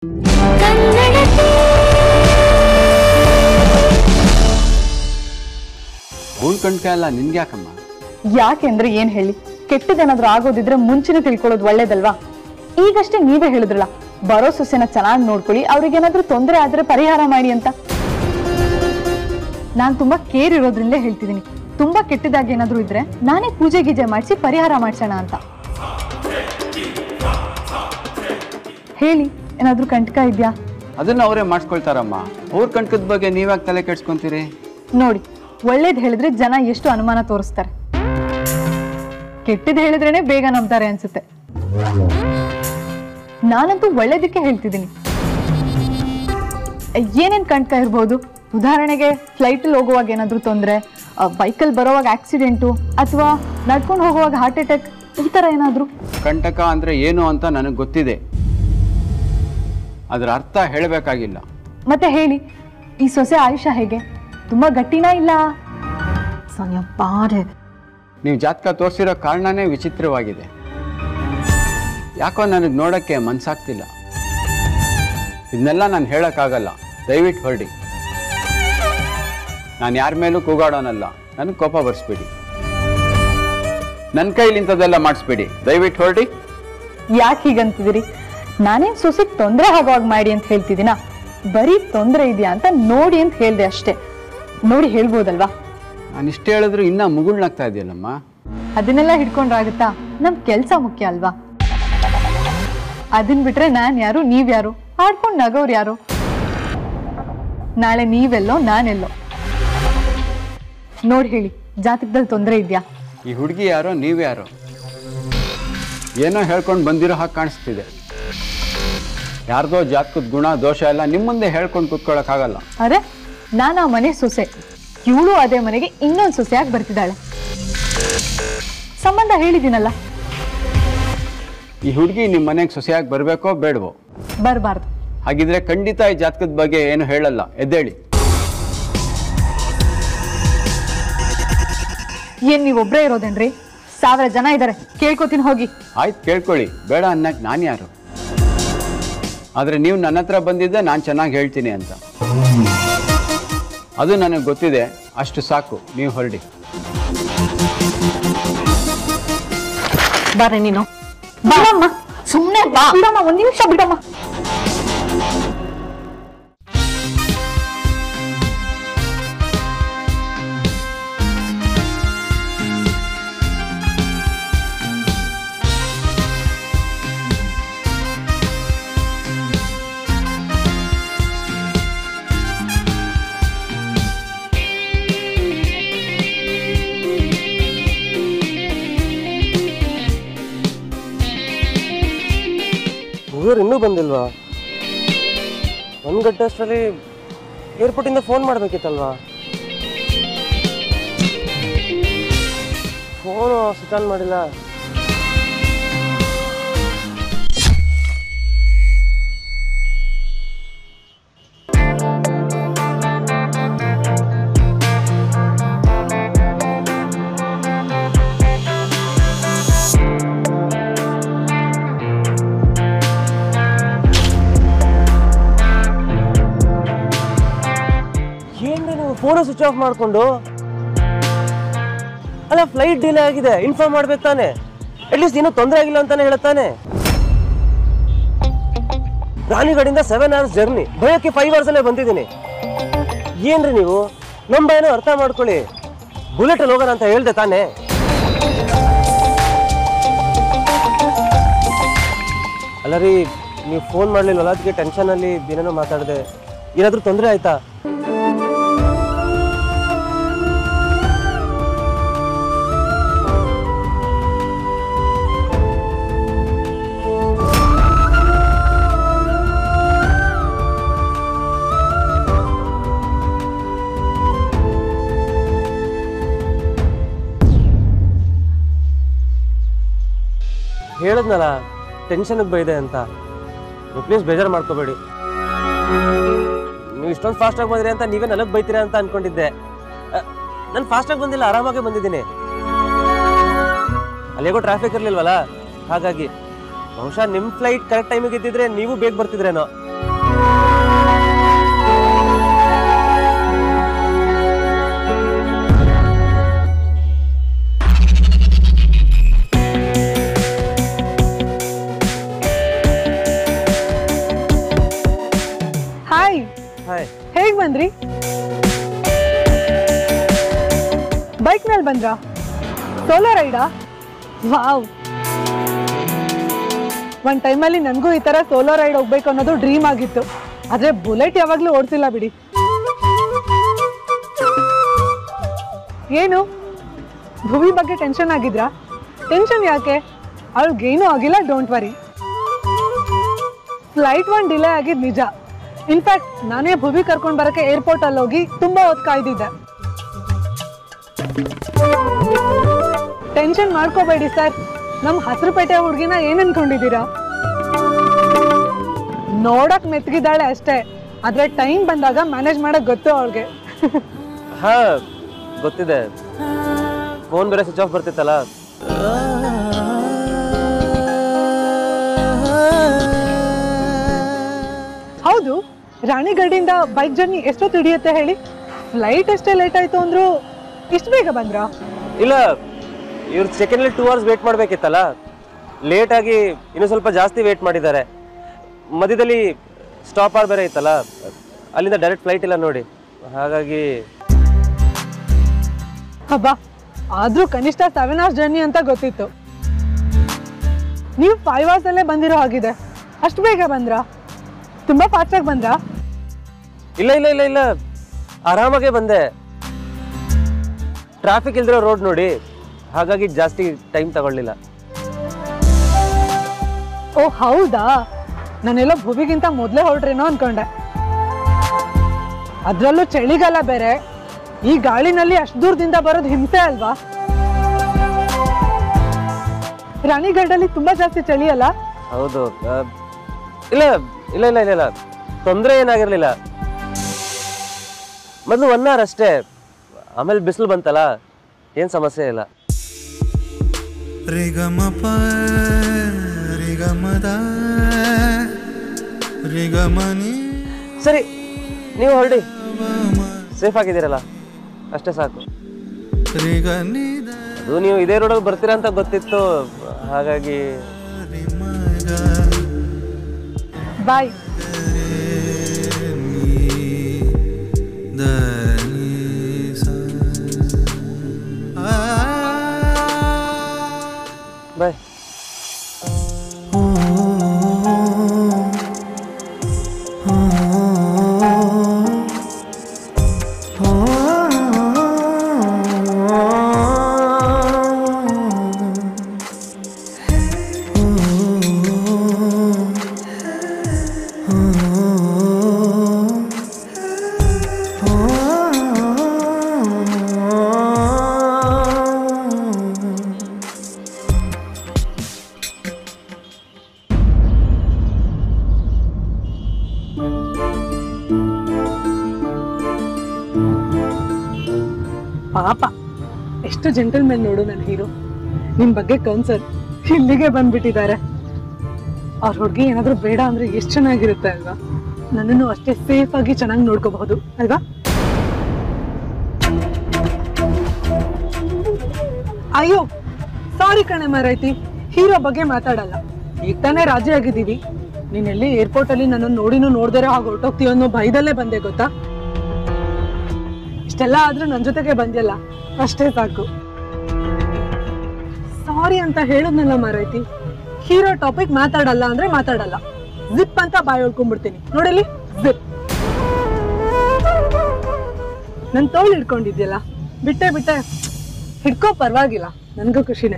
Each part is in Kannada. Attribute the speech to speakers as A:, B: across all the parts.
A: ಅವಳು ಕಣ್ಕ ಎಲ್ಲ ನಿನ್ಗೆ ಯಾಕಮ್ಮ
B: ಯಾಕೆಂದ್ರೆ ಏನ್ ಹೇಳಿ ಕೆಟ್ಟದೇನಾದ್ರೂ ಆಗೋದಿದ್ರೆ ಮುಂಚೆನೆ ತಿಳ್ಕೊಳ್ಳೋದು ಒಳ್ಳೇದಲ್ವಾ ಈಗಷ್ಟೇ ನೀವೇ ಹೇಳಿದ್ರಲ್ಲ ಬರೋ ಸೊಸೆನ ಚೆನ್ನಾಗಿ ನೋಡ್ಕೊಳ್ಳಿ ಅವ್ರಿಗೇನಾದ್ರೂ ತೊಂದರೆ ಆದ್ರೆ ಪರಿಹಾರ ಮಾಡಿ ಅಂತ ನಾನ್ ತುಂಬಾ ಕೇರ್ ಇರೋದ್ರಿಂದಲೇ ಹೇಳ್ತಿದ್ದೀನಿ ತುಂಬಾ ಕೆಟ್ಟದಾಗಿ ಏನಾದ್ರೂ ಇದ್ರೆ ನಾನೇ ಪೂಜೆ ಗೀಜೆ ಮಾಡಿಸಿ ಪರಿಹಾರ ಮಾಡ್ಸೋಣ ಅಂತ ಹೇಳಿ ಏನಾದ್ರೂ ಕಂಟಕ ಇದ್ಯಾ
A: ಅದನ್ನ ಅವರೇ ಮಾಡಿಸ್ಕೊಳ್ತಾರಮ್ಮ ಅವ್ರ ಕಣ್ಕದ ಬಗ್ಗೆ ನೀವ್ಯಾಕೆ ತಲೆ ಕೆಡ್ಸ್ಕೊಂತೀರಿ
B: ನೋಡಿ ಒಳ್ಳೇದ್ ಹೇಳಿದ್ರೆ ಜನ ಎಷ್ಟು ಅನುಮಾನ ತೋರಿಸ್ತಾರೆ ಕೆಟ್ಟದ್ ಹೇಳಿದ್ರೇನೆ ಬೇಗ ನಂಬ್ತಾರೆ ಅನ್ಸುತ್ತೆ ನಾನಂತೂ ಒಳ್ಳೇದಕ್ಕೆ ಹೇಳ್ತಿದ್ದೀನಿ ಏನೇನ್ ಕಣ್ಕ ಇರ್ಬೋದು ಉದಾಹರಣೆಗೆ ಫ್ಲೈಟಲ್ಲಿ ಹೋಗುವಾಗ ಏನಾದ್ರೂ ತೊಂದರೆ ಬೈಕಲ್ಲಿ ಬರೋವಾಗ ಆಕ್ಸಿಡೆಂಟು ಅಥವಾ ನಡ್ಕೊಂಡು ಹೋಗುವಾಗ ಹಾರ್ಟ್ ಅಟ್ಯಾಕ್ ಈ ಥರ ಏನಾದರೂ
A: ಕಂಟಕ ಅಂದ್ರೆ ಏನು ಅಂತ ನನಗೆ ಗೊತ್ತಿದೆ ಅದರ ಅರ್ಥ ಹೇಳಬೇಕಾಗಿಲ್ಲ
B: ಮತ್ತೆ ಹೇಳಿ ಈ ಸೊಸೆ ಆಯುಷ ಹೇಗೆ ತುಂಬಾ ಗಟ್ಟಿನಾ ಇಲ್ಲ
C: ಸೋನಿಯಾ ಬಾರೆ
A: ನೀವು ಜಾತಕ ತೋರಿಸಿರೋ ಕಾರಣನೇ ವಿಚಿತ್ರವಾಗಿದೆ ಯಾಕೋ ನನಗೆ ನೋಡೋಕ್ಕೆ ಮನ್ಸಾಗ್ತಿಲ್ಲ ಇದನ್ನೆಲ್ಲ ನಾನು ಹೇಳೋಕ್ಕಾಗಲ್ಲ ದಯವಿಟ್ಟು ಹೊರಡಿ ನಾನು ಯಾರ ಮೇಲೂ ಕೂಗಾಡೋನಲ್ಲ ನನಗೆ ಕೋಪ ಬರ್ಸ್ಬೇಡಿ ನನ್ನ ಕೈಲಿ ಇಂಥದ್ದೆಲ್ಲ ಮಾಡಿಸ್ಬೇಡಿ ದಯವಿಟ್ಟು ಹೊರಡಿ
B: ಯಾಕೆ ಹೀಗಂತಿದ್ದೀರಿ ನಾನೇನ್ ಸೊಸೆಗ್ ತೊಂದರೆ ಆಗೋವಾಗ ಮಾಡಿ ಅಂತ ಹೇಳ್ತಿದ್ದೀನ ಬರೀ ತೊಂದರೆ ಇದೆಯಾ ಅಂತ ನೋಡಿ ಅಂತ ಹೇಳ್ದೆ ಅಷ್ಟೇ ನೋಡಿ ಹೇಳ್ಬೋದಲ್ವಾ
A: ನಾನು ಇಷ್ಟು ಹೇಳಿದ್ರು ಇನ್ನೂ ಮುಗುಳ್ನಾಗ್ತಾ ಇದೆಯಲ್ಲಮ್ಮ
B: ಅದನ್ನೆಲ್ಲ ಹಿಡ್ಕೊಂಡ್ರಾಗುತ್ತಾ ನಮ್ ಕೆಲ್ಸ ಮುಖ್ಯ ಅಲ್ವಾ ಅದನ್ ಬಿಟ್ರೆ ನಾನ್ ಯಾರು ನೀವ್ ಯಾರು ಆಡ್ಕೊಂಡ್ ನಗೋರ್ ಯಾರು ನಾಳೆ ನೀವೆಲ್ಲೋ ನಾನೆಲ್ಲೋ ನೋಡಿ ಹೇಳಿ ಜಾತಕದಲ್ಲಿ ತೊಂದರೆ ಇದ್ಯಾ
A: ಈ ಹುಡುಗಿ ಯಾರೋ ನೀವು ಯಾರೋ ಏನೋ ಹೇಳ್ಕೊಂಡು ಬಂದಿರೋ ಹಾಗೆ ಕಾಣಿಸ್ತಿದೆ ಯಾರ್ದೋ ಜಾತಕದ ಗುಣ ದೋಷ ಎಲ್ಲ ನಿಮ್ಮ ಮುಂದೆ ಹೇಳ್ಕೊಂಡು ಕೂತ್ಕೊಳ್ಳೋಕ್ಕಾಗಲ್ಲ
B: ಅರೆ ನಾನು ಆ ಮನೆ ಸೊಸೆ ಇವಳು ಅದೇ ಮನೆಗೆ ಇನ್ನೊಂದು ಸೊಸೆಯಾಗಿ ಬರ್ತಿದ್ದಾಳೆ ಸಂಬಂಧ ಹೇಳಿದ್ದೀನಲ್ಲ
A: ಈ ಹುಡುಗಿ ನಿಮ್ಮ ಮನೆಗೆ ಸೊಸೆಯಾಗಿ ಬರಬೇಕೋ ಬೇಡವೋ
B: ಬರಬಾರ್ದು
A: ಹಾಗಿದ್ರೆ ಖಂಡಿತ ಈ ಜಾತಕದ ಬಗ್ಗೆ ಏನು ಹೇಳಲ್ಲ ಎದ್ದೇಳಿ
B: ಏನ್ ನೀವ್ ಒಬ್ರೇ ಇರೋದೇನ್ರಿ ಸಾವಿರ ಜನ ಇದಾರೆ ಕೇಳ್ಕೊತೀನಿ ಹೋಗಿ
A: ಆಯ್ತು ಕೇಳ್ಕೊಳ್ಳಿ ಬೇಡ ಅನ್ನಕ್ಕೆ ನಾನು ಯಾರು ಆದರೆ ನೀವು ನನ್ನ ಹತ್ರ ಬಂದಿದ್ದೆ ನಾನು ಚೆನ್ನಾಗಿ ಹೇಳ್ತೀನಿ ಅಂತ ಅದು ನನಗೆ ಗೊತ್ತಿದೆ ಅಷ್ಟು ಸಾಕು ನೀವು ಹೊರಡಿ
C: ಬಾರೆ ನೀನು
B: ಬಿಡಮ್ಮ
C: ಸುಮ್ಮನೆ ಬಾ
B: ಬಿಡಮ್ಮ ಒಂದ್ ನಿಮಿಷ ಬಿಡಮ್ಮ
D: ಹುಡುಗರು ಇನ್ನೂ ಬಂದಿಲ್ವಾ ಒಂದು ಗಂಟೆ ಅಷ್ಟರಲ್ಲಿ ಏರ್ಪೋರ್ಟಿಂದ ಫೋನ್ ಮಾಡಬೇಕಿತ್ತಲ್ವಾ ಫೋನು ಸ್ವಿಚ್ ಆನ್ ಮಾಡಿಲ್ಲ ಏನ್ರಿ ನೀವು ಫೋನ ಸ್ವಿಚ್ ಆಫ್ ಮಾಡಿಕೊಂಡು ಅಲ್ಲ ಫ್ಲೈಟ್ ಡಿಲೇ ಆಗಿದೆ ಇನ್ಫಾರ್ಮ್ ಮಾಡ್ಬೇಕು ತಾನೆ ಅಟ್ಲೀಸ್ಟ್ ಏನೂ ತೊಂದರೆ ಆಗಿಲ್ಲ ಅಂತಾನೆ ಹೇಳುತ್ತಾನೆ ರಾಣಿಗಡಿಂದ ಸೆವೆನ್ ಅವರ್ಸ್ ಜರ್ನಿ ಭಯಕ್ಕೆ ಫೈವ್ ಅವರ್ಸ್ ಅಲ್ಲೇ ಬಂದಿದ್ದೀನಿ ಏನ್ರಿ ನೀವು ನಮ್ಮ ಭಯನೂ ಅರ್ಥ ಮಾಡ್ಕೊಳ್ಳಿ ಬುಲೆಟ್ ಅಲ್ಲಿ ಹೋಗೋಣ ಅಂತ ಹೇಳ್ದೆ ತಾನೆ ಅಲ್ಲ ರೀ ನೀವು ಫೋನ್ ಮಾಡ್ಲಿಲ್ವಲ್ಲ ಅದಕ್ಕೆ ಟೆನ್ಷನ್ ಅಲ್ಲಿ ಏನೇನೋ ಮಾತಾಡಿದೆ ಏನಾದ್ರೂ ತೊಂದರೆ ಆಯ್ತಾ ಹೇಳಿದ್ನಲ್ಲ ಟೆನ್ಷನ್ಗೆ ಬೈದೆ ಅಂತ ನೀವು ಪ್ಲೀಸ್ ಬೇಜಾರು ಮಾಡ್ಕೋಬೇಡಿ ನೀವು ಇಷ್ಟೊಂದು ಫಾಸ್ಟಾಗಿ ಬಂದ್ರಿ ಅಂತ ನೀವೇ ನನಗೆ ಬೈತೀರಾ ಅಂತ ಅನ್ಕೊಂಡಿದ್ದೆ ನಾನು ಫಾಸ್ಟಾಗಿ ಬಂದಿಲ್ಲ ಆರಾಮಾಗಿ ಬಂದಿದ್ದೀನಿ ಅಲ್ಲೇಗೋ ಟ್ರಾಫಿಕ್ ಇರಲಿಲ್ವಲ್ಲ ಹಾಗಾಗಿ ಬಹುಶಃ ನಿಮ್ಮ ಫ್ಲೈಟ್ ಕರೆಕ್ಟ್ ಟೈಮಿಗೆ ಇದ್ದಿದ್ರೆ ನೀವು ಬೇಗ ಬರ್ತಿದ್ರೇನೋ
E: ಬಂದ್ರಿ ಬೈಕ್ ಮೇಲೆ ಬಂದ್ರಾ ಸೋಲೋ ರೈಡಾ ವಾವ್ ಒಂದ್ ಟೈಮಲ್ಲಿ ನನಗೂ ಈ ತರ ಸೋಲೋ ರೈಡ್ ಹೋಗ್ಬೇಕು ಅನ್ನೋದು ಡ್ರೀಮ್ ಆಗಿತ್ತು ಆದ್ರೆ ಬುಲೆಟ್ ಯಾವಾಗ್ಲೂ ಓಡ್ಸಿಲ್ಲ ಬಿಡಿ ಏನು ಭುವಿ ಬಗ್ಗೆ ಟೆನ್ಷನ್ ಆಗಿದ್ರಾ ಟೆನ್ಷನ್ ಯಾಕೆ ಅವಳಿಗೇನೂ ಆಗಿಲ್ಲ ಡೋಂಟ್ ವರಿ ಫ್ಲೈಟ್ ಒಂದು ಡಿಲೇ ಆಗಿದ್ ನಿಜ ಇನ್ಫ್ಯಾಕ್ಟ್ ನಾನೇ ಭುವಿ ಕರ್ಕೊಂಡು ಬರಕ್ಕೆ ಏರ್ಪೋರ್ಟ್ ಅಲ್ಲಿ ಹೋಗಿ ತುಂಬಾ ಹೊತ್ತು ಕಾಯ್ದಿದ್ದೆ ಟೆನ್ಷನ್ ಮಾಡ್ಕೋಬೇಡಿ ಸರ್ ನಮ್ ಹಸಿರುಪೇಟೆ ಹುಡುಗಿನ ಏನ್ ಅನ್ಕೊಂಡಿದ್ದೀರಾ ನೋಡಕ್ ಮೆತ್ತಗಿದ್ದಾಳೆ ಅಷ್ಟೇ ಆದ್ರೆ ಟೈಮ್ ಬಂದಾಗ ಮ್ಯಾನೇಜ್ ಮಾಡಕ್ ಗೊತ್ತು ಅವಳಿಗೆ
D: ಹಾ ಗೊತ್ತಿದೆ ಫೋನ್ ಬೇರೆ ಸ್ವಿಚ್ ಆಫ್ ಬರ್ತಿತ್ತಲ್ಲ
E: ಹೌದು ರಾಣಿಗಡಿಂದ ಬೈಕ್ ಜರ್ನಿ ಎಷ್ಟೊತ್ತು ಹಿಡಿಯುತ್ತೆ ಹೇಳಿ ಫ್ಲೈಟ್ ಎಷ್ಟೇ ಲೇಟ್ ಆಯ್ತು ಅಂದ್ರು ಇಷ್ಟು ಬೇಗ ಬಂದ್ರಾ
D: ಇಲ್ಲ ಇವ್ರು ಸೆಕೆಂಡ್ಲಿ ಟೂ ಅವರ್ಸ್ ವೇಟ್ ಮಾಡ್ಬೇಕಿತ್ತಲ್ಲ ಲೇಟ್ ಆಗಿ ಇನ್ನೂ ಸ್ವಲ್ಪ ಜಾಸ್ತಿ ವೇಟ್ ಮಾಡಿದ್ದಾರೆ ಮಧ್ಯದಲ್ಲಿ ಸ್ಟಾಪ್ ಆರ್ ಬೇರೆ ಇತ್ತಲ್ಲ ಅಲ್ಲಿಂದ ಡೈರೆಕ್ಟ್ ಫ್ಲೈಟ್ ಇಲ್ಲ ನೋಡಿ ಹಾಗಾಗಿ
E: ಹಬ್ಬ ಆದ್ರೂ ಕನಿಷ್ಠ ಸೆವೆನ್ ಅವರ್ಸ್ ಜರ್ನಿ ಅಂತ ಗೊತ್ತಿತ್ತು ನೀವು ಫೈವ್ ಅವರ್ಸ್ ಅಲ್ಲೇ ಬಂದಿರೋ ಹಾಗಿದೆ ಅಷ್ಟು ಬೇಗ ಬಂದ್ರಾ ತುಂಬಾ ಫಾಸ್ಟ್ ಆಗಿ ಬಂದ್ರಾ
D: ಇಲ್ಲ ಇಲ್ಲ ಇಲ್ಲ ಇಲ್ಲ ಆರಾಮಾಗೆ ಬಂದೆ ಟ್ರಾಫಿಕ್ ಇಲ್ದಿರೋ ರೋಡ್ ನೋಡಿ ಹಾಗಾಗಿ ಜಾಸ್ತಿ ಟೈಮ್ ತಗೊಳ್ಳಿಲ್ಲ
E: ಓ ಹೌದಾ ನಾನೆಲ್ಲೋ ಭುವಿಗಿಂತ ಮೊದಲೇ ಹೊರಟ್ರೇನೋ ಅನ್ಕೊಂಡೆ ಅದ್ರಲ್ಲೂ ಚಳಿಗಾಲ ಬೇರೆ ಈ ಗಾಳಿನಲ್ಲಿ ಅಷ್ಟು ದೂರದಿಂದ ಬರೋದು ಹಿಂಸೆ ಅಲ್ವಾ ರಾಣಿಗಢಲ್ಲಿ ತುಂಬಾ ಜಾಸ್ತಿ ಚಳಿ ಅಲ್ಲ
D: ಹೌದು ಆ, ಇಲ್ಲ ಇಲ್ಲ ಇಲ್ಲ ಇಲ್ಲ ಇಲ್ಲ ತೊಂದರೆ ಏನಾಗಿರ್ಲಿಲ್ಲ ಮೊದಲು ಒನ್ ಅವರ್ ಅಷ್ಟೇ ಆಮೇಲೆ ಬಿಸಿಲು ಬಂತಲ್ಲ ಏನು ಸಮಸ್ಯೆ ಇಲ್ಲ
F: ರಿಗಮಪ ರಿಗಮದ ರಿಗಮನಿ
D: ಸರಿ ನೀವು ಹೊರಡಿ ಸೇಫ್ ಆಗಿದ್ದೀರಲ್ಲ ಅಷ್ಟೇ ಸಾಕು
F: ರಿಗನಿದ
D: ಅದು ನೀವು ಇದೇ ರೋಡಲ್ಲಿ ಬರ್ತೀರಾ ಅಂತ ಗೊತ್ತಿತ್ತು ಹಾಗಾಗಿ
F: ರಿಮಗ
E: ಬಾಯ್
F: ಧನಿ ಸ ಆ
D: ಬಾಯ್
E: ಪಾಪ ಎಷ್ಟು ಜೆಂಟಲ್ ಮೇಲೆ ನೋಡು ನನ್ನ ಹೀರೋ ನಿಮ್ ಬಗ್ಗೆ ಕನ್ಸರ್ ಇಲ್ಲಿಗೆ ಬಂದ್ಬಿಟ್ಟಿದ್ದಾರೆ ಅವ್ರ ಹುಡುಗಿ ಏನಾದ್ರೂ ಬೇಡ ಅಂದ್ರೆ ಎಷ್ಟು ಚೆನ್ನಾಗಿರುತ್ತೆ ಅಲ್ವಾ ನನ್ನನ್ನು ಅಷ್ಟೇ ಸೇಫ್ ಆಗಿ ಚೆನ್ನಾಗಿ ನೋಡ್ಕೋಬಹುದು ಅಲ್ವಾ ಅಯ್ಯೋ ಸಾರಿ ಕಣೆ ಮಾರೈತಿ ಹೀರೋ ಬಗ್ಗೆ ಮಾತಾಡಲ್ಲ ಈಗ ತಾನೇ ರಾಜಿ ಆಗಿದ್ದೀವಿ ನೀನ್ ಎಲ್ಲಿ ಏರ್ಪೋರ್ಟ್ ಅಲ್ಲಿ ನನ್ನನ್ನು ನೋಡಿನೂ ನೋಡ್ದಿರೋ ಹಾಗೆ ಹೊರಟೋಗ್ತೀವಿ ಅನ್ನೋ ಭಯದಲ್ಲೇ ಬಂದೆ ಗೊತ್ತಾ ಇಷ್ಟೆಲ್ಲ ಆದ್ರೂ ನನ್ ಜೊತೆಗೆ ಬಂದ್ಯಲ್ಲ ಅಷ್ಟೇ ಸಾಕು ಸಾರಿ ಅಂತ ಹೇಳದ್ನಲ್ಲ ಮಾರೈತಿ ಹೀರೋ ಟಾಪಿಕ್ ಮಾತಾಡಲ್ಲ ಅಂದ್ರೆ ಮಾತಾಡಲ್ಲ ಜಿಪ್ ಅಂತ ಬಾಯ್ ಹೊಡ್ಕೊಂಡ್ಬಿಡ್ತೀನಿ ನೋಡಲಿ ಜಿಪ್ ನನ್ ತೋಳ್ ಹಿಡ್ಕೊಂಡಿದ್ಯಲ್ಲ ಬಿಟ್ಟೆ ಬಿಟ್ಟೆ ಹಿಡ್ಕೋ ಪರವಾಗಿಲ್ಲ ನನ್ಗೂ ಖುಷಿನೇ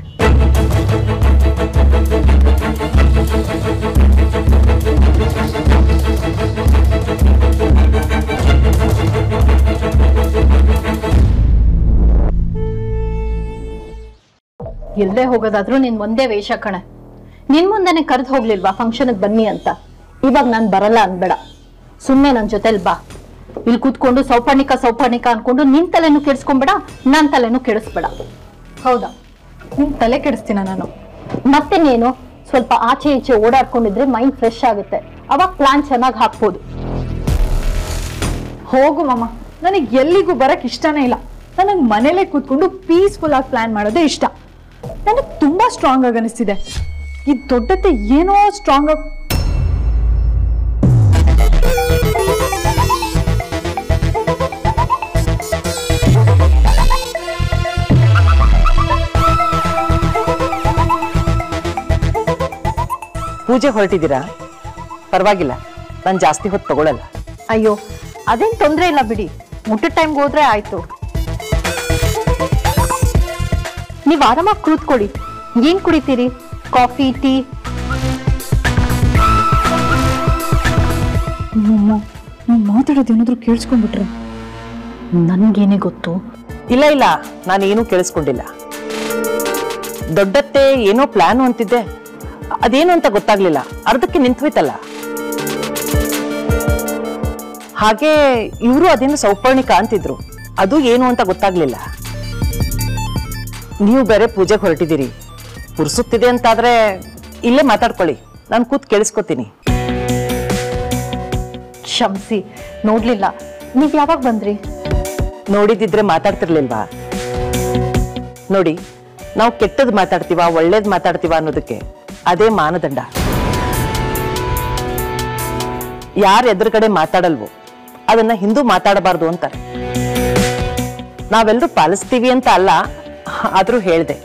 C: ಎಲ್ಲೇ ಹೋಗೋದಾದ್ರೂ ನಿನ್ ಒಂದೇ ವೇಷ ಕಣೆ ನಿನ್ ಮುಂದೆನೆ ಕರೆದು ಹೋಗ್ಲಿಲ್ವಾ ಫಂಕ್ಷನ್ಗೆ ಬನ್ನಿ ಅಂತ ಇವಾಗ ನಾನ್ ಬರಲ್ಲ ಅನ್ಬೇಡ ಸುಮ್ಮನೆ ನನ್ ಜೊತೆಲ್ ಬಾ ಇಲ್ಲಿ ಕೂತ್ಕೊಂಡು ಸೌಪರ್ಣಿಕ ಸೌಪರ್ಣಿಕ ಅನ್ಕೊಂಡು ನಿನ್ ತಲೆನೂ ಕೆಡಿಸ್ಕೊಂಬೇಡ ನನ್ ತಲೆನೂ ಕೆಡಿಸ್ಬೇಡ
B: ಹೌದಾ ನಿಮ್ ತಲೆ ಕೆಡಿಸ್ತೀನ ನಾನು
C: ಮತ್ತೆ ನೀನು ಸ್ವಲ್ಪ ಆಚೆ ಈಚೆ ಓಡಾಡ್ಕೊಂಡಿದ್ರೆ ಮೈಂಡ್ ಫ್ರೆಶ್ ಆಗುತ್ತೆ ಅವಾಗ ಪ್ಲಾನ್ ಚೆನ್ನಾಗಿ ಹಾಕ್ಬೋದು
B: ಹೋಗು ಮಾಮ ನನಗೆ ಎಲ್ಲಿಗೂ ಬರಕ್ ಇಷ್ಟನೇ ಇಲ್ಲ ನನಗೆ ಮನೇಲೆ ಕೂತ್ಕೊಂಡು ಪೀಸ್ಫುಲ್ ಆಗಿ ಪ್ಲಾನ್ ಮಾಡೋದೇ ಇಷ್ಟ ನನಗೆ ತುಂಬಾ ಸ್ಟ್ರಾಂಗ್ ಆಗಿ ಅನಿಸ್ತಿದೆ ಈ ದೊಡ್ಡತೆ ಏನೋ ಸ್ಟ್ರಾಂಗ್ ಆಗಿ
G: ಪೂಜೆ ಹೊರಟಿದ್ದೀರಾ ಪರವಾಗಿಲ್ಲ ನಾನು ಜಾಸ್ತಿ ಹೊತ್ತು ತಗೊಳಲ್ಲ
C: ಅಯ್ಯೋ ಅದೇನ್ ತೊಂದ್ರೆ ಇಲ್ಲ ಬಿಡಿ ಊಟದ ಟೈಮ್ಗೆ ಹೋದ್ರೆ ಆಯ್ತು ನೀವ್ ಆರಾಮಾಗಿ ಕೂತ್ಕೊಳ್ಳಿ ಏನ್ ಕುಡಿತೀರಿ ಕಾಫಿ ಟೀ
B: ಮಾತಾಡೋದು ಏನಾದ್ರು ಕೇಳಿಸ್ಕೊಂಡ್ಬಿಟ್ರೆ
C: ನನ್ಗೇನೆ ಗೊತ್ತು
G: ಇಲ್ಲ ಇಲ್ಲ ನಾನೇನು ಕೇಳಿಸ್ಕೊಂಡಿಲ್ಲ ದೊಡ್ಡತ್ತೆ ಏನೋ ಪ್ಲಾನು ಅಂತಿದ್ದೆ ಅದೇನು ಅಂತ ಗೊತ್ತಾಗ್ಲಿಲ್ಲ ಅರ್ಧಕ್ಕೆ ನಿಂತೋಯ್ತಲ್ಲ ಹಾಗೆ ಇವರು ಅದೇನು ಸೌಪರ್ಣಿಕ ಅಂತಿದ್ರು ಅದು ಏನು ಅಂತ ಗೊತ್ತಾಗ್ಲಿಲ್ಲ ನೀವು ಬೇರೆ ಪೂಜೆಗೆ ಹೊರಟಿದ್ದೀರಿ ಪುರ್ಸುತ್ತಿದೆ ಅಂತಾದ್ರೆ ಇಲ್ಲೇ ಮಾತಾಡ್ಕೊಳ್ಳಿ ನಾನು ಕೂತ್ ಕೇಳಿಸ್ಕೊತೀನಿ
C: ಕ್ಷಮಿಸಿ ನೋಡ್ಲಿಲ್ಲ ನೀವ್ ಯಾವಾಗ ಬಂದ್ರಿ
G: ನೋಡಿದಿದ್ರೆ ಮಾತಾಡ್ತಿರ್ಲಿಲ್ವಾ ನೋಡಿ ನಾವು ಕೆಟ್ಟದ್ ಮಾತಾಡ್ತೀವ ಒಳ್ಳೇದ್ ಮಾತಾಡ್ತೀವ ಅನ್ನೋದಕ್ಕೆ ಅದೇ ಮಾನದಂಡ ಯಾರ ಎದುರುಗಡೆ ಮಾತಾಡಲ್ವೋ ಅದನ್ನ ಹಿಂದೂ ಮಾತಾಡಬಾರ್ದು ಅಂತಾರೆ ನಾವೆಲ್ಲರೂ ಪಾಲಿಸ್ತೀವಿ ಅಂತ ಅಲ್ಲ ಆದ್ರೂ ಹೇಳ್ದೆ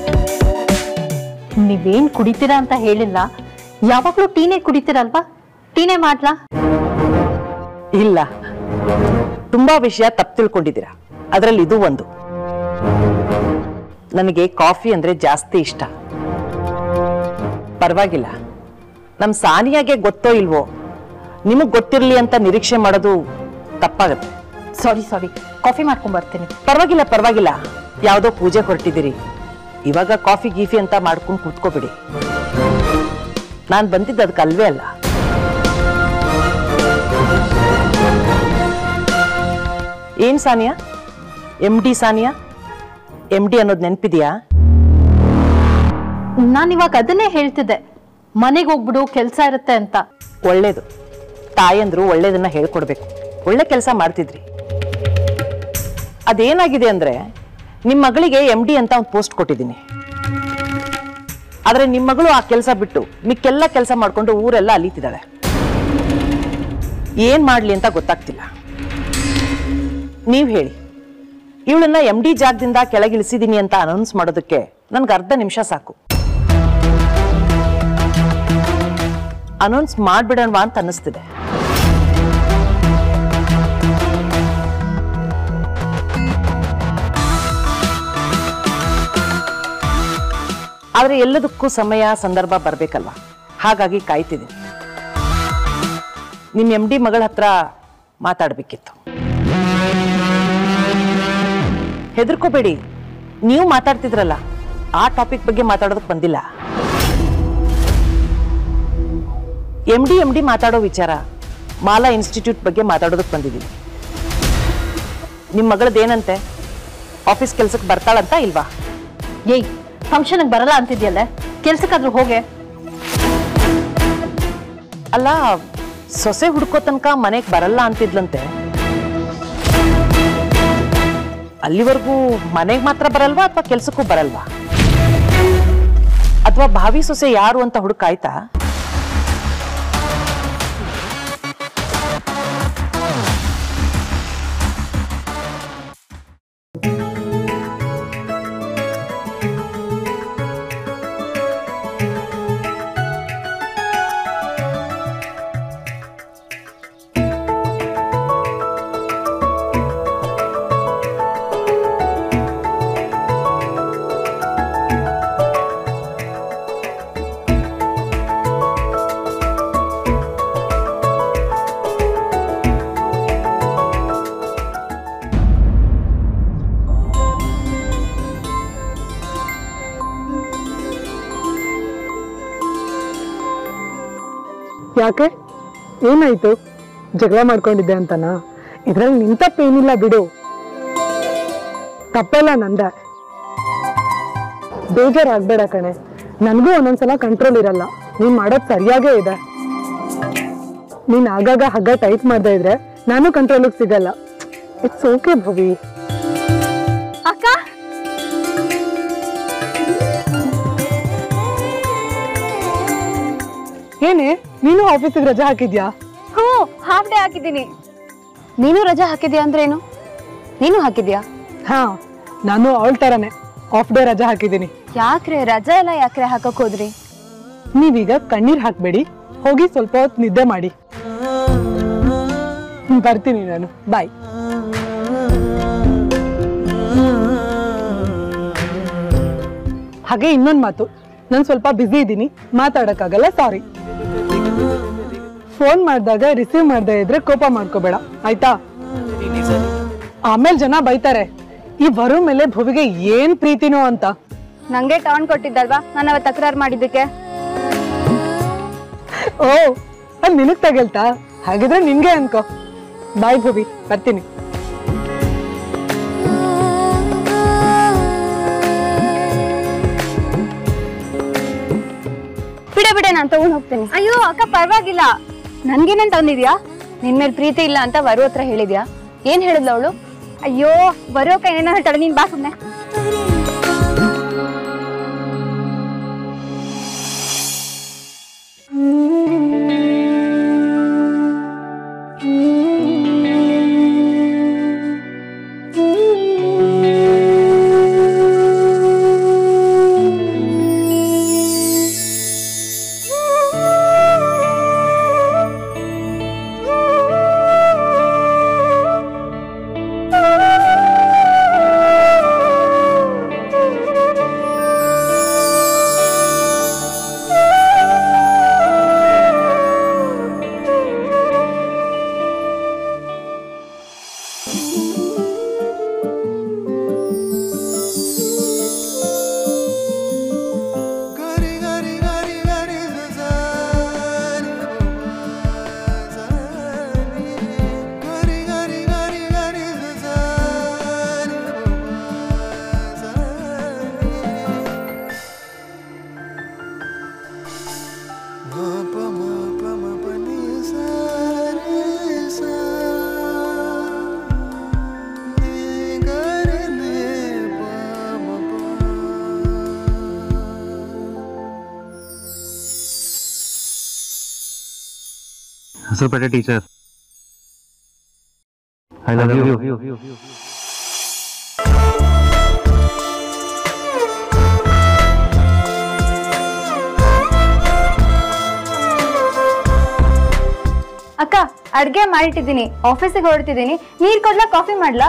C: ನೀವೇನ್ ಕುಡಿತೀರಾ ಅಂತ ಹೇಳಿಲ್ಲ ಯಾವಾಗ್ಲೂ ಟೀನೇ ಕುಡಿತೀರಲ್ವಾ ಟೀನೇ ಮಾಡ್ಲಾ
G: ಇಲ್ಲ ತುಂಬಾ ವಿಷಯ ತಪ್ಪು ತಿಳ್ಕೊಂಡಿದ್ದೀರಾ ಅದರಲ್ಲಿ ಇದು ಒಂದು ನನಗೆ ಕಾಫಿ ಅಂದ್ರೆ ಜಾಸ್ತಿ ಇಷ್ಟ ಪರವಾಗಿಲ್ಲ ನಮ್ ಸಾನಿಯಾಗೆ ಗೊತ್ತೋ ಇಲ್ವೋ ನಿಮಗ್ ಗೊತ್ತಿರ್ಲಿ ಅಂತ ನಿರೀಕ್ಷೆ ಮಾಡೋದು ತಪ್ಪಾಗತ್ತೆ
C: ಸಾರಿ ಸಾರಿ ಕಾಫಿ ಮಾಡ್ಕೊಂಡ್ ಬರ್ತೀನಿ
G: ಪರವಾಗಿಲ್ಲ ಪರವಾಗಿಲ್ಲ ಯಾವುದೋ ಪೂಜೆ ಹೊರಟಿದ್ದೀರಿ ಇವಾಗ ಕಾಫಿ ಗೀಫಿ ಅಂತ ಮಾಡ್ಕೊಂಡು ಕೂತ್ಕೋಬಿಡಿ ನಾನ್ ಬಂದಿದ್ದು ಅದಕ್ಕೆ ಅಲ್ವೇ ಅಲ್ಲ ಏನ್ Sania M D Sania M D ಅನ್ನೋದು ನೆನ್ಪಿದ್ಯಾ
C: ನಾನ್ ಇವಾಗ ಅದನ್ನೇ ಹೇಳ್ತಿದ್ದೆ ಮನೆಗೆ ಹೋಗ್ಬಿಡು ಕೆಲ್ಸ ಇರುತ್ತೆ ಅಂತ
G: ಒಳ್ಳೇದು ತಾಯಂದ್ರು ಒಳ್ಳೇದನ್ನ ಹೇಳ್ಕೊಡ್ಬೇಕು ಒಳ್ಳೆ ಕೆಲಸ ಮಾಡ್ತಿದ್ರಿ ಅದೇನಾಗಿದೆ ಅಂದ್ರೆ ನಿಮ್ಮ ಮಗಳಿಗೆ ಎಂ ಡಿ ಅಂತ ಒಂದು ಪೋಸ್ಟ್ ಕೊಟ್ಟಿದ್ದೀನಿ ಆದ್ರೆ ನಿಮ್ಮ ಮಗಳು ಆ ಕೆಲಸ ಬಿಟ್ಟು ಮಿಕ್ಕೆಲ್ಲ ಕೆಲಸ ಮಾಡ್ಕೊಂಡು ಊರೆಲ್ಲ ಅಲೀತಿದ್ದಾಳೆ ಏನ್ ಮಾಡ್ಲಿ ಅಂತ ಗೊತ್ತಾಗ್ತಿಲ್ಲ ನೀವ್ ಹೇಳಿ ಇವಳನ್ನ ಎಂ ಡಿ ಜಾಗದಿಂದ ಕೆಳಗಿಳಿಸಿದೀನಿ ಅಂತ ಅನೌನ್ಸ್ ಮಾಡೋದಕ್ಕೆ ನನ್ಗೆ ಅರ್ಧ ನಿಮಿಷ ಸಾಕು ಅನೌನ್ಸ್ ಮಾಡ್ಬಿಡೋಣವಾ ಅಂತ ಅನ್ನಿಸ್ತಿದೆ ಆದ್ರೆ ಎಲ್ಲದಕ್ಕೂ ಸಮಯ ಸಂದರ್ಭ ಬರ್ಬೇಕಲ್ವಾ ಹಾಗಾಗಿ ಕಾಯ್ತಿದ್ದೀನಿ ನಿಮ್ ಎಂ ಡಿ ಮಗಳ ಹತ್ರ ಮಾತಾಡ್ಬೇಕಿತ್ತು ಹೆದರ್ಕೋಬೇಡಿ ನೀವು ಮಾತಾಡ್ತಿದ್ರಲ್ಲ ಆ ಟಾಪಿಕ್ ಬಗ್ಗೆ ಮಾತಾಡೋದಕ್ಕೆ ಬಂದಿಲ್ಲ ಎಂ ಡಿ ಎಂ ಡಿ ಮಾತಾಡೋ ವಿಚಾರ ಮಾಲಾ ಇನ್ಸ್ಟಿಟ್ಯೂಟ್ ಬಗ್ಗೆ ಮಾತಾಡೋದಕ್ಕೆ ಬಂದಿದ್ದೀನಿ ನಿಮ್ಮ ಮಗಳದ್ದೇನಂತೆ ಆಫೀಸ್ ಕೆಲ್ಸಕ್ಕೆ ಬರ್ತಾಳಂತ ಇಲ್ವಾ
C: ಏಯ್ ಫಂಕ್ಷನ್ಗೆ ಬರಲ್ಲ ಅಂತಿದ್ಯಲ್ಲ ಕೆಲ್ಸಕ್ಕಾದ್ರೂ ಹೋಗೆ
G: ಅಲ್ಲ ಸೊಸೆ ಹುಡ್ಕೋ ತನಕ ಮನೆಗೆ ಬರಲ್ಲ ಅಂತಿದ್ಲಂತೆ ಅಲ್ಲಿವರೆಗೂ ಮನೆಗೆ ಮಾತ್ರ ಬರಲ್ವಾ ಅಥವಾ ಕೆಲ್ಸಕ್ಕೂ ಬರಲ್ವಾ ಅಥವಾ ಭಾವಿ ಸೊಸೆ ಯಾರು ಅಂತ ಹುಡುಕಾಯ್ತಾ
E: ಯಾಕೆ ಏನಾಯ್ತು ಜಗಳ ಮಾಡ್ಕೊಂಡಿದ್ದೆ ಅಂತನಾ ಇದ್ರಲ್ಲಿ ನಿನ್ ತಪ್ಪೇನಿಲ್ಲ ಬಿಡು ತಪ್ಪೆಲ್ಲ ನಂದ ಬೇಜಾರಾಗ್ಬೇಡ ಕಣೆ ನನಗೂ ಒಂದೊಂದ್ಸಲ ಕಂಟ್ರೋಲ್ ಇರಲ್ಲ ನೀನ್ ಮಾಡೋದ್ ಸರಿಯಾಗೇ ಇದೆ ನೀನ್ ಆಗಾಗ ಹಗ್ಗ ಟೈಟ್ ಮಾಡ್ತಾ ಇದ್ರೆ ನಾನು ಕಂಟ್ರೋಲಿಗೆ ಸಿಗಲ್ಲ ಇಟ್ಸ್ ಓಕೆ ಭವಿ
B: ಅಕ್ಕ
E: ಏನೇ ನೀನು ಆಫೀಸಿಗೆ ರಜೆ ಹಾಕಿದ್ಯಾ
B: ಹ್ಞೂ ಹಾಫ್ ಡೇ ಹಾಕಿದ್ದೀನಿ ನೀನು ರಜಾ ಹಾಕಿದ್ಯಾ ಅಂದ್ರೇನು ನೀನು ಹಾಕಿದ್ಯಾ
E: ಹಾ ನಾನು ಅವಳ ತರನೇ ಆಫ್ ಡೇ ರಜೆ ಹಾಕಿದ್ದೀನಿ
B: ಯಾಕ್ರೆ ರಜಾ ಎಲ್ಲ ಯಾಕ್ರೆ ಹಾಕಕ್ ಹೋದ್ರಿ
E: ನೀವೀಗ ಕಣ್ಣೀರ್ ಹಾಕ್ಬೇಡಿ ಹೋಗಿ ಸ್ವಲ್ಪ ಹೊತ್ತು ನಿದ್ದೆ ಮಾಡಿ ಬರ್ತೀನಿ ನಾನು ಬಾಯ್ ಹಾಗೆ ಇನ್ನೊಂದು ಮಾತು ನಾನು ಸ್ವಲ್ಪ ಬ್ಯುಸಿ ಇದ್ದೀನಿ ಮಾತಾಡಕ್ಕಾಗಲ್ಲ ಸಾರಿ ಫೋನ್ ಮಾಡಿದಾಗ ರಿಸೀವ್ ಮಾಡದೇ ಇದ್ರೆ ಕೋಪ ಮಾಡ್ಕೋಬೇಡ ಆಯ್ತಾ ಆಮೇಲೆ ಜನ ಬೈತಾರೆ ಈ ಬರೋ ಮೇಲೆ ಭುವಿಗೆ ಏನ್ ಪ್ರೀತಿನೋ ಅಂತ
H: ನಂಗೆ ಟರ್ನ್ ಕೊಟ್ಟಿದ್ದಲ್ವಾ ನಾನು ಅವತ್ತು ತಕರಾರು ಮಾಡಿದ್ದಕ್ಕೆ
E: ಓ ಅದ್ ನಿನಗ್ ತಗಲ್ತಾ ಹಾಗಿದ್ರೆ ನಿನ್ಗೆ ಅನ್ಕೋ ಬಾಯ್ ಭುವಿ ಬರ್ತೀನಿ
H: ಬಿಡೆ ಬಿಡೆ ನಾನು ತಗೊಂಡ್ ಹೋಗ್ತೀನಿ ಅಯ್ಯೋ ಅಕ್ಕ ಪರವಾಗಿಲ್ಲ ನನ್ಗೇನೇನ್ ತಂದಿದ್ಯಾ ನಿನ್ ಮೇಲೆ ಪ್ರೀತಿ ಇಲ್ಲ ಅಂತ ವರು ಹತ್ರ ಹೇಳಿದ್ಯಾ ಏನ್ ಹೇಳಿದ್ಲ ಅವಳು ಅಯ್ಯೋ ಬರೋ ಕೈ ಏನೋ ಹೇಳ್ತಾಳೆ ನೀನ್ ಬಾ ಸುಮ್ನೆ
F: ಗರಿ ಗರಿ ಗರಿ ಗರಿ ಸಸಾನಿ ಸಸಾನಿ ಗರಿ ಗರಿ ಗರಿ ಗರಿ ಸಸಾನಿ ಸಸಾನಿ ಮಪ ಮಪ ಮಪ ನಿ ಸಾರೆ ಸಾ ನಿ ಗರಿ ನಿ ಪ ಮಪ
I: Super teacher. I love you.
H: ಅಕ್ಕ ಅಡ್ಗೆ ಮಾಡಿಟ್ಟಿದ್ದೀನಿ ಆಫೀಸಿಗೆ ಹೊರಡ್ತಿದ್ದೀನಿ ನೀರ್ ಕೊಡ್ಲಾ ಕಾಫಿ ಮಾಡ್ಲಾ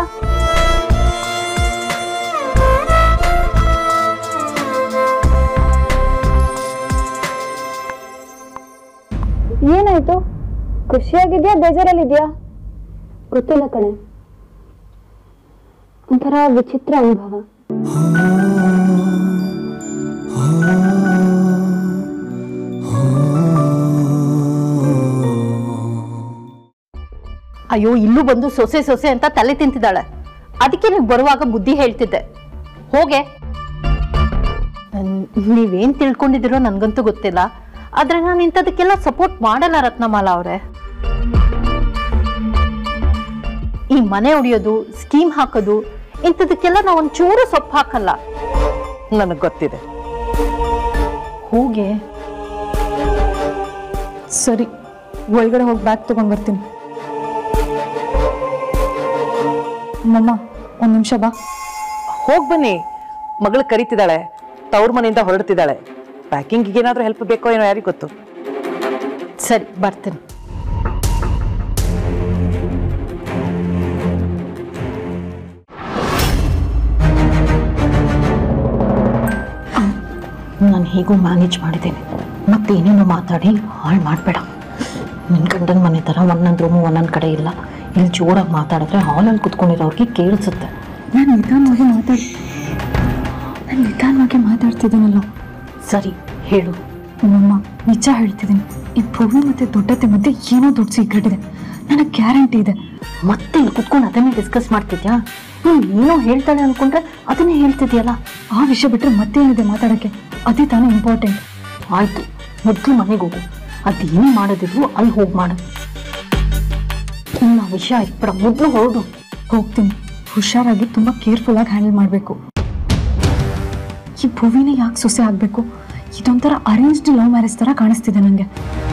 H: ಏನಾಯ್ತು ಖುಷಿಯಾಗಿದ್ಯಾ ಬೇಜಾರಲ್ಲಿದ್ಯಾ ಗೊತ್ತಿಲ್ಲ ಕಣೆ ಒಂಥರ ವಿಚಿತ್ರ ಅನುಭವ
C: ಅಯ್ಯೋ ಇಲ್ಲೂ ಬಂದು ಸೊಸೆ ಸೊಸೆ ಅಂತ ತಲೆ ತಿಂತಿದ್ದಾಳೆ ಅದಕ್ಕೆ ನೀವು ಬರುವಾಗ ಬುದ್ಧಿ ಹೇಳ್ತಿದ್ದೆ ಹೋಗೆ ನನ್- ನೀವೇನ್ ತಿಳ್ಕೊಂಡಿದ್ದೀರೋ ನನ್ಗಂತೂ ಗೊತ್ತಿಲ್ಲ ಆದ್ರೆ ನಾನು ಇಂಥದಕ್ಕೆಲ್ಲ ಸಪೋರ್ಟ್ ಮಾಡಲ್ಲ ರತ್ನಮಾಲ ಅವರೇ ಈ ಮನೆ ಹೊಡಿಯೋದು ಸ್ಕೀಮ್ ಹಾಕೋದು ಇಂಥದಕ್ಕೆಲ್ಲ ನಾವು ಒಂಚೂರು ಸೊಪ್ಪು ಹಾಕಲ್ಲ
G: ನನಗೆ ಗೊತ್ತಿದೆ
C: ಹೋಗೆ
B: ಸರಿ ಒಳಗಡೆ ಹೋಗಿ ಬ್ಯಾಗ್ ತಗೊಂಡ್ ಬರ್ತೀನಿ ಮಮ್ಮ ಒಂದ್ ನಿಮಿಷ ಬಾ
G: ಹೋಗ್ ಬನ್ನಿ ಮಗಳು ಕರಿತಿದ್ದಾಳೆ ತವ್ರ ಮನೆಯಿಂದ ಹೊರಡ್ತಿದ್ದಾಳೆ ಪ್ಯಾಕಿಂಗಿಗೆ ಏನಾದರೂ ಹೆಲ್ಪ್ ಬೇಕೋ ಏನೋ ಯಾರಿಗೆ ಗೊತ್ತು
C: ಸರಿ ಬರ್ತೀನಿ ನಾನು ಹೇಗೂ ಮ್ಯಾನೇಜ್ ಮಾಡಿದ್ದೇನೆ ಮತ್ತೆ ಏನೇನೋ ಮಾತಾಡಿ ಹಾಳು ಮಾಡಬೇಡ ನಿನ್ನ ಗಂಡನ ಮನೆ ಥರ ಒಂದೊಂದು ರೂಮು ಒಂದೊಂದು ಕಡೆ ಇಲ್ಲ ಇಲ್ಲಿ ಜೋರಾಗಿ ಮಾತಾಡಿದ್ರೆ ಹಾಲಲ್ಲಿ ಕುತ್ಕೊಂಡಿರೋರಿಗೆ ಕೇಳಿಸುತ್ತೆ
B: ನಾನು ನಿಧಾನವಾಗಿ ಮಾತಾಡಿ ನಾನು ನಿಧಾನವಾಗಿ ಮಾತಾಡ್ತಿದ್ದೀನಲ್ಲ
C: ಸರಿ ಹೇಳು
B: ಮಮ್ಮ ನಿಜ ಹೇಳ್ತಿದ್ದೀನಿ ಈ ಭೂಮಿ ಮತ್ತೆ ದೊಡ್ಡತೆ ಮಧ್ಯೆ ಏನೋ ದೊಡ್ಡ ಸೀಕ್ರೆಟ್ ಇದೆ ನನಗೆ ಗ್ಯಾರಂಟಿ ಇದೆ
C: ಮತ್ತೆ ಇಲ್ಲಿ ಕುತ್ಕೊಂಡು ಅದನ್ನೇ ಡಿಸ್ಕಸ್ ಮಾಡ್ತಿದ್ಯಾ ನೀನು ಏನೋ ಹೇಳ್ತಾಳೆ ಅನ್ಕೊಂಡ್ರೆ ಅದನ್ನೇ ಹೇಳ್ತಿದ್ಯಲ್ಲ
B: ಆ ವಿಷಯ ಬಿಟ್ಟರೆ ಮತ್ತೇನಿದೆ ಮಾತಾಡೋಕ್ಕೆ ಅದೇ ತಾನೇ ಇಂಪಾರ್ಟೆಂಟ್
C: ಆಯ್ತು ಮೊದಲು ಮನೆಗೆ ಹೋಗು ಅದೇನು ಮಾಡೋದಿದ್ರು ಅಲ್ಲಿ ಹೋಗಿ ಮಾಡು ಇನ್ನು ಆ ವಿಷಯ ಇಟ್ಬಿಡ ಮೊದಲು ಹೊರಡು
B: ಹೋಗ್ತೀನಿ ಹುಷಾರಾಗಿ ತುಂಬ ಕೇರ್ಫುಲ್ಲಾಗಿ ಹ್ಯಾಂಡಲ್ ಮಾಡಬೇಕು ಈ ಭುವಿನ ಯಾಕೆ ಸೊಸೆ ಆಗಬೇಕು ಇದೊಂಥರ ಅರೇಂಜ್ಡ್ ಲವ್ ಮ್ಯಾರೇಜ್ ಥರ ಕಾಣಿಸ್ತಿದೆ ನನಗೆ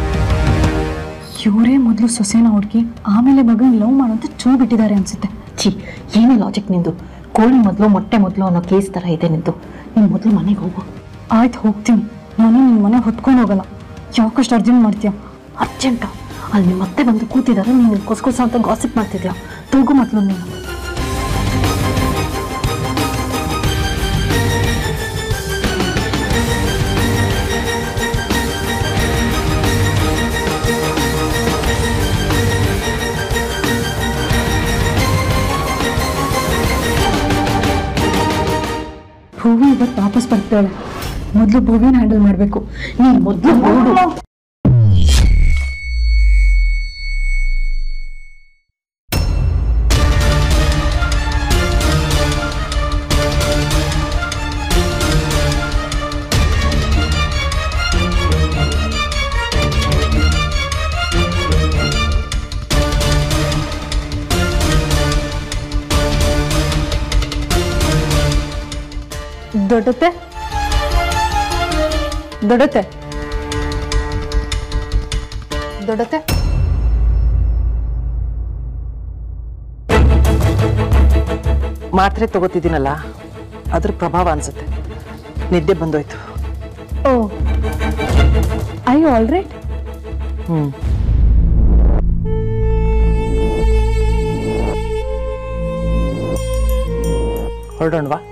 B: ಇವರೇ ಮೊದಲು ಸೊಸೆನ ಹುಡುಕಿ ಆಮೇಲೆ ಮಗನ ಲವ್ ಮಾಡೋಂತ ಚೂ ಬಿಟ್ಟಿದ್ದಾರೆ ಅನ್ಸುತ್ತೆ
C: ಛೀ ಏನೇ ಲಾಜಿಕ್ ನಿಂದು ಕೋಳಿ ಮೊದಲು ಮೊಟ್ಟೆ ಮೊದಲು ಅನ್ನೋ ಕೇಸ್ ಥರ ಇದೆ ನಿಂದು ನೀನು ಮೊದಲು ಮನೆಗೆ ಹೋಗು
B: ಆಯ್ತು ಹೋಗ್ತೀನಿ
C: ನಾನು ನಿನ್ನ ಮನೆ ಹೊತ್ಕೊಂಡು ಹೋಗಲ್ಲ ಯಾಕಷ್ಟು ಅರ್ಜೆಂಟ್ ಮಾಡ್ತೀಯ ಅರ್ಜೆಂಟ ಅಲ್ಲಿ ಮತ್ತೆ ಬಂದು ಕೂತಿದ್ದಾರೆ ನೀನು ಕೊಸ್ಕೊಸ ಅಂತ ಗಾಸಿಪ್ ಮಾಡ್ತಿದ್ಯಾ ತಗೋ ಮೊದಲು ನೀನು
B: ಭೂವಿ ಇವತ್ತು ವಾಪಸ್ ಬರ್ತಾಳೆ ಮೊದಲು ಭೂವಿನ ಹ್ಯಾಂಡಲ್ ಮಾಡಬೇಕು ನೀನು ಮೊದಲು ನೋಡು ದೊಡ್ಡತ್ತೆ ದೊಡ್ಡತ್ತೆ ದೊಡ್ಡತ್ತೆ
G: ಮಾತ್ರೆ ತಗೋತಿದ್ದೀನಲ್ಲ ಅದ್ರ ಪ್ರಭಾವ ಅನ್ಸುತ್ತೆ ನಿದ್ದೆ ಬಂದೋಯ್ತು
B: oh I all right
G: hmm ಹೊರಡೋಣವಾ